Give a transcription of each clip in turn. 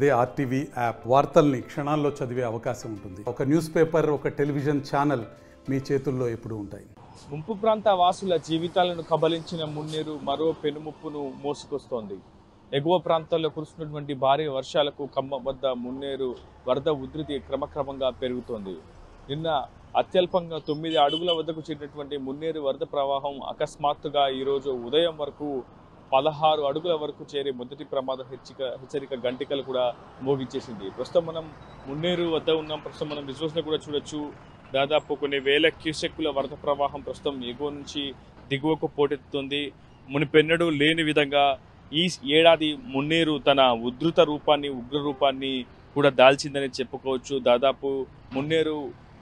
అదే RTV app వార్తల్ని క్షణాల్లో చదివే అవకాశం ఉంటుంది ఒక న్యూస్ పేపర్ ఒక టెలివిజన్ ఛానల్ మీ చేతుల్లో ఎప్పుడూ ఉంటాయి ముంపు ప్రాంత వాసుల జీవితాలను కబలించిన మున్నేరు మరో పెనుముప్పును మోసుకొస్తోంది ఎగువ ప్రాంతాల్లో కురుస్తున్నటువంటి భారీ వర్షాలకు ఖమ్మం వద్ద మున్నేరు వరద ఉధృతి క్రమక్రమంగా పెరుగుతోంది నిన్న అత్యల్పంగా తొమ్మిది అడుగుల వద్దకు చేరినటువంటి మున్నేరు వరద ప్రవాహం అకస్మాత్తుగా ఈరోజు ఉదయం వరకు పదహారు అడుగుల వరకు చేరి మొదటి ప్రమాద హెచ్చరిక హెచ్చరిక గంటికలు కూడా మోగించేసింది ప్రస్తుతం మనం మున్నేరు వద్ద ఉన్నాం ప్రస్తుతం మనం విజువల్స్ కూడా చూడొచ్చు దాదాపు కొన్ని వేల క్యూసెక్కుల వరద ప్రవాహం ప్రస్తుతం ఎగువ నుంచి దిగువకు పోటెత్తుతుంది మునిపెన్నడూ లేని విధంగా ఈ ఏడాది మున్నేరు తన ఉధృత రూపాన్ని ఉగ్ర రూపాన్ని కూడా దాల్చిందని చెప్పుకోవచ్చు దాదాపు మున్నేరు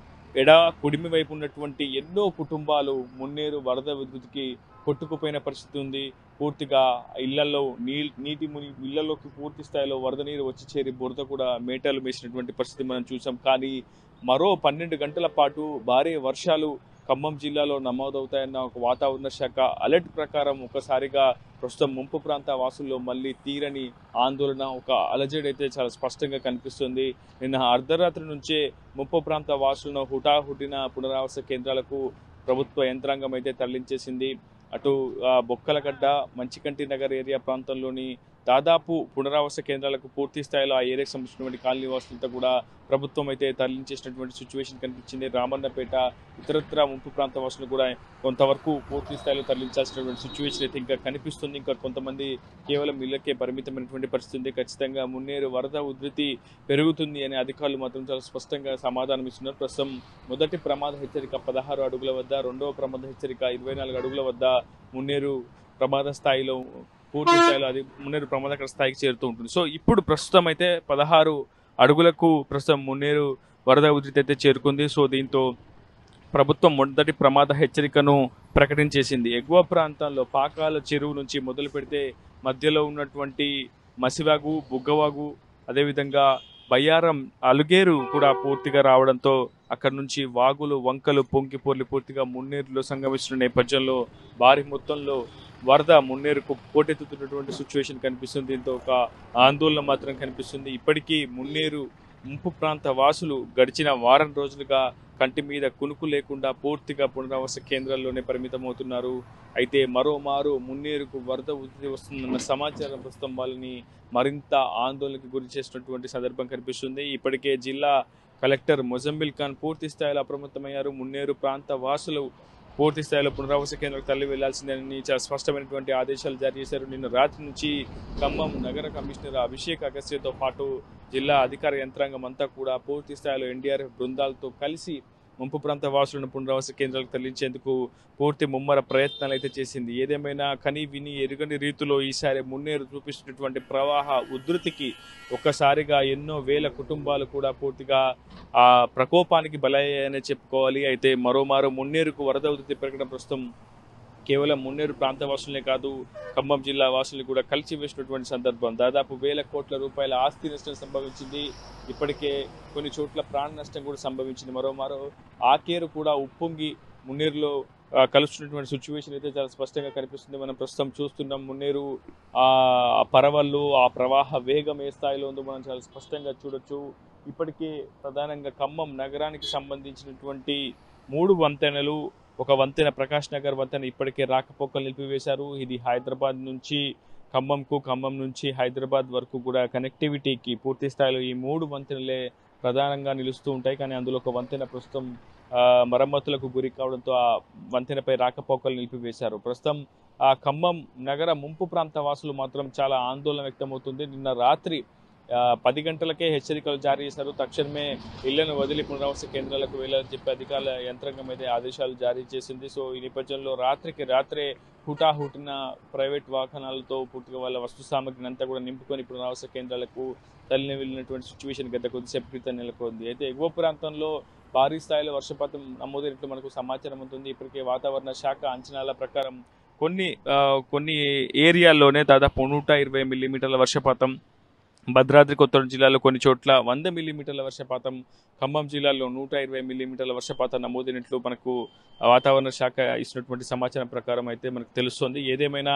ఎడ కుడిమి వైపు ఉన్నటువంటి ఎన్నో కుటుంబాలు మున్నేరు వరద ఉధృతికి కొట్టుకుపోయిన పరిస్థితి ఉంది పూర్తిగా ఇళ్లలో నీ నీటి ముని ఇళ్లలోకి పూర్తి స్థాయిలో వరద నీరు వచ్చి చేరి బురద కూడా మేటలు వేసినటువంటి పరిస్థితి మనం చూసాం కానీ మరో పన్నెండు గంటల పాటు భారీ వర్షాలు ఖమ్మం జిల్లాలో నమోదవుతాయన్న ఒక వాతావరణ శాఖ అలర్ట్ ప్రకారం ఒకసారిగా ప్రస్తుతం ముంపు ప్రాంత వాసుల్లో మళ్ళీ తీరని ఆందోళన ఒక అలజడి అయితే చాలా స్పష్టంగా కనిపిస్తుంది నిన్న అర్ధరాత్రి నుంచే ముంపు ప్రాంత వాసులను హుటాహుటిన పునరావాస కేంద్రాలకు ప్రభుత్వ యంత్రాంగం అయితే తరలించేసింది అటు ఆ, బొక్కలగడ్డ మంచికంటి నగర్ ఏరియా ప్రాంతంలోని దాదాపు పునరావాస కేంద్రాలకు పూర్తి స్థాయిలో ఆ ఏరియాకి సంబంధించినటువంటి కాలనీ వాసులతో కూడా ప్రభుత్వం అయితే తరలించేసినటువంటి సిచ్యువేషన్ కనిపించింది రామన్నపేట ఇతరత్ర ముంపు ప్రాంత వాసులు కూడా కొంతవరకు పూర్తి స్థాయిలో తరలించాల్సినటువంటి సిచ్యువేషన్ అయితే ఇంకా కనిపిస్తుంది ఇంకా కొంతమంది కేవలం ఇళ్లకే పరిమితమైనటువంటి పరిస్థితి ఉంది ఖచ్చితంగా మున్నేరు వరద ఉధృతి పెరుగుతుంది అనే అధికారులు మాత్రం చాలా స్పష్టంగా సమాధానం ఇస్తున్నారు ప్రస్తుతం మొదటి ప్రమాద హెచ్చరిక పదహారు అడుగుల వద్ద రెండవ ప్రమాద హెచ్చరిక ఇరవై నాలుగు అడుగుల వద్ద మున్నేరు ప్రమాద స్థాయిలో పూర్తి స్థాయిలో అది మున్నేరు ప్రమాదకర స్థాయికి చేరుతూ ఉంటుంది సో ఇప్పుడు ప్రస్తుతం అయితే పదహారు అడుగులకు ప్రస్తుతం మున్నేరు వరద ఉధృతి అయితే చేరుకుంది సో దీంతో ప్రభుత్వం మొదటి ప్రమాద హెచ్చరికను ప్రకటించేసింది ఎగువ ప్రాంతాల్లో పాకాల చెరువు నుంచి మొదలు పెడితే మధ్యలో ఉన్నటువంటి మసివాగు బుగ్గవాగు అదేవిధంగా బయ్యారం అలుగేరు కూడా పూర్తిగా రావడంతో అక్కడ నుంచి వాగులు వంకలు పొంగి పొర్లి పూర్తిగా మున్నేరులో సంగమిస్తున్న నేపథ్యంలో భారీ మొత్తంలో వరద మున్నేరుకు పోటెత్తుతున్నటువంటి సిచ్యువేషన్ కనిపిస్తుంది దీంతో ఒక ఆందోళన మాత్రం కనిపిస్తుంది ఇప్పటికీ మున్నేరు ముంపు ప్రాంత వాసులు గడిచిన వారం రోజులుగా కంటి మీద కునుకు లేకుండా పూర్తిగా పునరావాస కేంద్రాల్లోనే పరిమితమవుతున్నారు అయితే మరోమారు మున్నేరుకు వరద ఉధృతి వస్తుందన్న సమాచారం ప్రస్తుతం వాళ్ళని మరింత ఆందోళనకు గురి చేసినటువంటి సందర్భం కనిపిస్తుంది ఇప్పటికే జిల్లా కలెక్టర్ మొజంబిల్ ఖాన్ పూర్తి స్థాయిలో అప్రమత్తమయ్యారు మున్నేరు ప్రాంత వాసులు పూర్తి స్థాయిలో పునరావాస కేంద్రాలకు తరలి వెళ్లాల్సిందని చాలా స్పష్టమైనటువంటి ఆదేశాలు జారీ చేశారు నిన్న రాత్రి నుంచి ఖమ్మం నగర కమిషనర్ అభిషేక్ అగస్త్యతో పాటు జిల్లా అధికార యంత్రాంగం అంతా కూడా పూర్తి స్థాయిలో ఎన్డీఆర్ఎఫ్ బృందాలతో కలిసి ముంపు ప్రాంత వాసులను పునరావాస కేంద్రాలకు తరలించేందుకు పూర్తి ముమ్మర ప్రయత్నాలు అయితే చేసింది ఏదేమైనా కని విని ఎరుగని రీతిలో ఈసారి మున్నేరు చూపిస్తున్నటువంటి ప్రవాహ ఉధృతికి ఒక్కసారిగా ఎన్నో వేల కుటుంబాలు కూడా పూర్తిగా ఆ ప్రకోపానికి బలయ్యాయనే చెప్పుకోవాలి అయితే మరోమారు మున్నేరుకు వరద ఉధృతి పెరగడం ప్రస్తుతం కేవలం మున్నేరు ప్రాంత వాసులనే కాదు ఖమ్మం జిల్లా వాసుల్ని కూడా కలిసి వేసినటువంటి సందర్భం దాదాపు వేల కోట్ల రూపాయల ఆస్తి నష్టం సంభవించింది ఇప్పటికే కొన్ని చోట్ల ప్రాణ నష్టం కూడా సంభవించింది మరోమారో ఆకేరు కూడా ఉప్పొంగి మున్నేరులో ఆ, కలుస్తున్నటువంటి సిచ్యువేషన్ అయితే చాలా స్పష్టంగా కనిపిస్తుంది మనం ప్రస్తుతం చూస్తున్నాం మున్నేరు ఆ పరవళ్ళు ఆ ప్రవాహ వేగం ఏ స్థాయిలో ఉందో మనం చాలా స్పష్టంగా చూడొచ్చు ఇప్పటికే ప్రధానంగా ఖమ్మం నగరానికి సంబంధించినటువంటి మూడు వంతెనలు ఒక వంతెన ప్రకాష్ నగర్ వంతెన ఇప్పటికే రాకపోకలు నిలిపివేశారు ఇది హైదరాబాద్ నుంచి ఖమ్మంకు ఖమ్మం నుంచి హైదరాబాద్ వరకు కూడా కనెక్టివిటీకి పూర్తి స్థాయిలో ఈ మూడు వంతెనలే ప్రధానంగా నిలుస్తూ ఉంటాయి కానీ అందులో ఒక వంతెన ప్రస్తుతం ఆ, మరమ్మతులకు గురి కావడంతో ఆ వంతెనపై రాకపోకలు నిలిపివేశారు ప్రస్తుతం ఆ ఖమ్మం నగర ముంపు ప్రాంత వాసులు మాత్రం చాలా ఆందోళన వ్యక్తమవుతుంది నిన్న రాత్రి ఆ, పది గంటలకే హెచ్చరికలు జారీ చేశారు తక్షణమే ఇళ్లను వదిలి పునరావాస కేంద్రాలకు వెళ్ళాలని చెప్పి అధికారుల యంత్రాంగం అయితే ఆదేశాలు జారీ చేసింది సో ఈ నేపథ్యంలో రాత్రికి రాత్రే హుటాహుటిన ప్రైవేట్ వాహనాలతో పూర్తిగా వాళ్ళ వస్తు సామగ్రిని అంతా కూడా నింపుకొని పునరావాస కేంద్రాలకు తల్లిని వెళ్ళినటువంటి సిచ్యువేషన్ గత కొద్దిసేపు క్రితం నెలకొంది అయితే ఎగువ ప్రాంతంలో భారీ స్థాయిలో వర్షపాతం నమోదైనట్లు మనకు సమాచారం ఉంటుంది ఇప్పటికే వాతావరణ శాఖ అంచనాల ప్రకారం కొన్ని ఆ, కొన్ని ఏరియాల్లోనే దాదాపు నూట ఇరవై మిల్లీమీటర్ల వర్షపాతం భద్రాద్రి కొత్తగూడెం జిల్లాలో కొన్ని చోట్ల వంద మిల్లీమీటర్ల వర్షపాతం ఖమ్మం జిల్లాలో నూట ఇరవై మిల్లీమీటర్ల వర్షపాతం నమోదైనట్లు మనకు వాతావరణ శాఖ ఇచ్చినటువంటి సమాచారం ప్రకారం అయితే మనకు తెలుస్తోంది ఏదేమైనా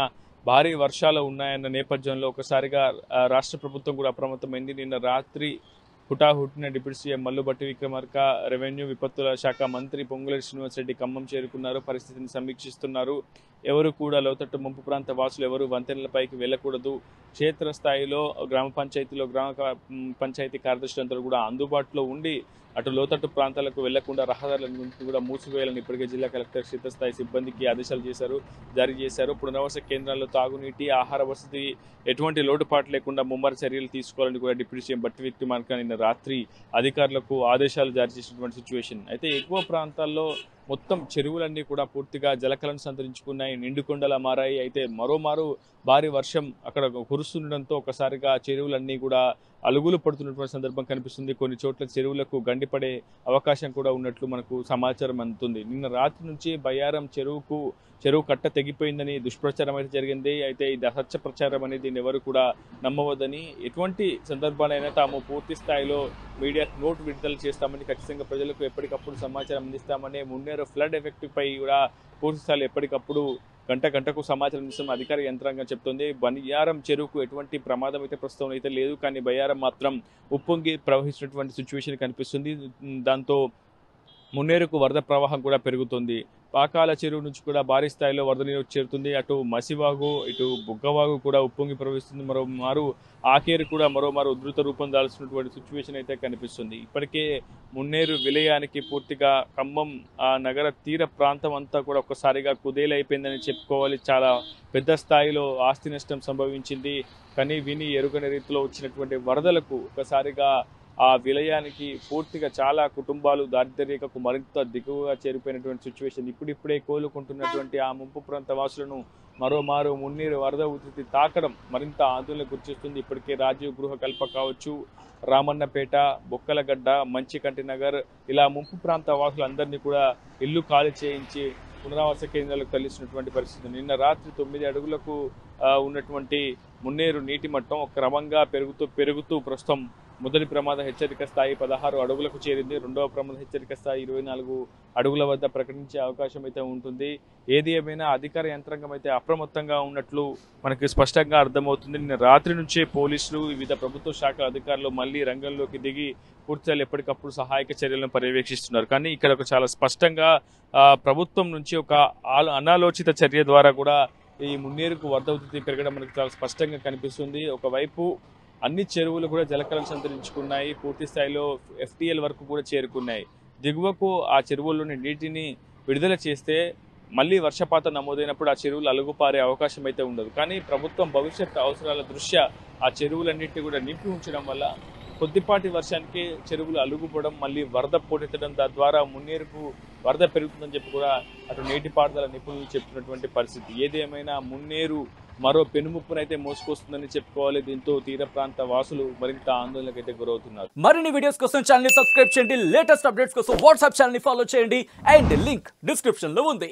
భారీ వర్షాలు ఉన్నాయన్న నేపథ్యంలో ఒకసారిగా ఆ, రాష్ట్ర ప్రభుత్వం కూడా అప్రమత్తమైంది నిన్న రాత్రి హుటాహుటిన deputy CM Mallu Bhatti Vikramarka revenue విపత్తుల శాఖ మంత్రి పొంగులేటి శ్రీనివాసరెడ్డి ఖమ్మం చేరుకున్నారు పరిస్థితిని సమీక్షిస్తున్నారు ఎవరు కూడా లోతట్టు ముంపు ప్రాంత వాసులు ఎవరు వంతెనలపైకి వెళ్ళకూడదు క్షేత్రస్థాయిలో గ్రామ పంచాయతీలో గ్రామ కా- మ్, పంచాయతీ కార్యదర్శులందరూ కూడా అందుబాటులో ఉండి అటు లోతట్టు ప్రాంతాలకు వెళ్లకుండా రహదారులను కూడా మూసివేయాలని ఇప్పటికే జిల్లా కలెక్టర్ క్షేత్రస్థాయి సిబ్బందికి ఆదేశాలు చేశారు జారీ చేశారు పునరావాస కేంద్రాల్లో తాగునీటి ఆహార వసతి ఎటువంటి లోటుపాటు లేకుండా ముమ్మర చర్యలు తీసుకోవాలని కూడా డిప్యూటీ సీఎం బట్టి విక్రమార్క నిన్న రాత్రి అధికారులకు ఆదేశాలు జారీ చేసినటువంటి సిచ్యువేషన్ అయితే ఎక్కువ ప్రాంతాల్లో మొత్తం చెరువులన్నీ కూడా పూర్తిగా జలకలను సంతరించుకున్నాయి నిండుకొండలా మారాయి అయితే మరోమారు భారీ వర్షం అక్కడ కురుస్తుండడంతో ఒకసారిగా చెరువులన్నీ కూడా అలుగులు పడుతున్నటువంటి సందర్భం కనిపిస్తుంది కొన్ని చోట్ల చెరువులకు గండిపడే అవకాశం కూడా ఉన్నట్లు మనకు సమాచారం అందుతుంది నిన్న రాత్రి నుంచి బయ్యారం చెరువుకు చెరువు కట్ట తెగిపోయిందని దుష్ప్రచారం అయితే జరిగింది అయితే ఇది అసత్య ప్రచారం అనేది దీన్ని ఎవరు కూడా నమ్మవద్దని ఎటువంటి సందర్భాలైనా తాము పూర్తి స్థాయిలో మీడియాకు నోట్ విడుదల చేస్తామని ఖచ్చితంగా ప్రజలకు ఎప్పటికప్పుడు సమాచారం అందిస్తామని మున్నేరు ఫ్లడ్ ఎఫెక్ట్ పై కూడా పూర్తి స్థాయిలో ఎప్పటికప్పుడు గంట గంటకు సమాచారం ఇస్తాం అధికార యంత్రాంగం చెప్తుంది బయ్యారం చెరువుకు ఎటువంటి ప్రమాదం అయితే ప్రస్తుతం అయితే లేదు కానీ బయ్యారం మాత్రం ఉప్పొంగి ప్రవహిస్తున్నటువంటి సిచ్యువేషన్ కనిపిస్తుంది దాంతో మున్నేరుకు వరద ప్రవాహం కూడా పెరుగుతుంది పాకాల చెరువు నుంచి కూడా భారీ స్థాయిలో వరద నీరు చేరుతుంది అటు మసివాగు ఇటు బుగ్గవాగు కూడా ఉప్పొంగి ప్రవహిస్తుంది మరో మారు ఆకేరు కూడా మరోమారు ఉధృత రూపం దాల్సినటువంటి సిచ్యువేషన్ అయితే కనిపిస్తుంది ఇప్పటికే మున్నేరు విలయానికి పూర్తిగా ఖమ్మం ఆ నగర తీర ప్రాంతం అంతా కూడా ఒక్కసారిగా కుదేలైపోయిందని చెప్పుకోవాలి చాలా పెద్ద స్థాయిలో ఆస్తి నష్టం సంభవించింది కానీ విని ఎరుగని రీతిలో వచ్చినటువంటి వరదలకు ఒకసారిగా ఆ విలయానికి పూర్తిగా చాలా కుటుంబాలు దారిద్ర్యరేఖకు మరింత దిగువగా చేరిపోయినటువంటి సిచ్యువేషన్ ఇప్పుడిప్పుడే కోలుకుంటున్నటువంటి ఆ ముంపు ప్రాంత వాసులను మరోమారు మున్నీరు వరద ఉధృతి తాకడం మరింత ఆందోళన గుర్తిస్తుంది ఇప్పటికే రాజీవ్ గృహ కల్ప కావచ్చు రామన్నపేట బొక్కలగడ్డ మంచికంటి నగర్ ఇలా ముంపు ప్రాంత వాసులందరినీ కూడా ఇల్లు ఖాళీ చేయించి పునరావాస కేంద్రాలకు తరలిస్తున్నటువంటి పరిస్థితి నిన్న రాత్రి తొమ్మిది అడుగులకు ఆ, ఉన్నటువంటి మున్నేరు నీటి మట్టం క్రమంగా పెరుగుతూ పెరుగుతూ ప్రస్తుతం మొదటి ప్రమాద హెచ్చరిక స్థాయి పదహారు అడుగులకు చేరింది రెండవ ప్రమాద హెచ్చరిక స్థాయి ఇరవై నాలుగు అడుగుల వద్ద ప్రకటించే అవకాశం అయితే ఉంటుంది ఏది ఏమైనా అధికార యంత్రాంగం అయితే అప్రమత్తంగా ఉన్నట్లు మనకి స్పష్టంగా అర్థమవుతుంది నిన్న రాత్రి నుంచే పోలీసులు వివిధ ప్రభుత్వ శాఖ అధికారులు మళ్ళీ రంగంలోకి దిగి పూర్తిగా ఎప్పటికప్పుడు సహాయక చర్యలను పర్యవేక్షిస్తున్నారు కానీ ఇక్కడ ఒక చాలా స్పష్టంగా ఆ, ప్రభుత్వం నుంచి ఒక ఆలో- అనాలోచిత చర్య ద్వారా కూడా ఈ మున్నేరుకు వరద ఉధృతి పెరగడం మనకు చాలా స్పష్టంగా కనిపిస్తుంది ఒకవైపు అన్ని చెరువులు కూడా జలకలను సంతరించుకున్నాయి పూర్తి స్థాయిలో ఎఫ్టీఎల్ వరకు కూడా చేరుకున్నాయి దిగువకు ఆ చెరువుల్లోని నీటిని విడుదల చేస్తే మళ్ళీ వర్షపాతం నమోదైనప్పుడు ఆ చెరువులు అలుగుపారే అవకాశం అయితే ఉండదు కానీ ప్రభుత్వం భవిష్యత్ అవసరాల దృష్ట్యా ఆ చెరువులన్నింటినీ కూడా నింపి ఉంచడం వల్ల కొద్దిపాటి వర్షానికి చెరువులు అలుగుపోవడం మళ్ళీ వరద పోటెత్తడం తద్వారా మున్నేరుకు వరద పెరుగుతుందని చెప్పి కూడా అటు నీటిపారుదల నిపుణులు చెప్తున్నటువంటి పరిస్థితి ఏదేమైనా మున్నేరు మరో పెనుముప్పునైతే మోసుకొస్తుందని చెప్పుకోవాలి దీంతో తీర ప్రాంత వాసులు మరింత ఆందోళనకైతే గురవుతున్నారు మరిన్ని వీడియోస్ కోసం ఛానల్ ని సబ్స్క్రైబ్ చేయండి లేటెస్ట్ అప్డేట్స్ కోసం వాట్సాప్ ఛానల్ ని ఫాలో చేయండి అండ్ లింక్ డిస్క్రిప్షన్ లో ఉంది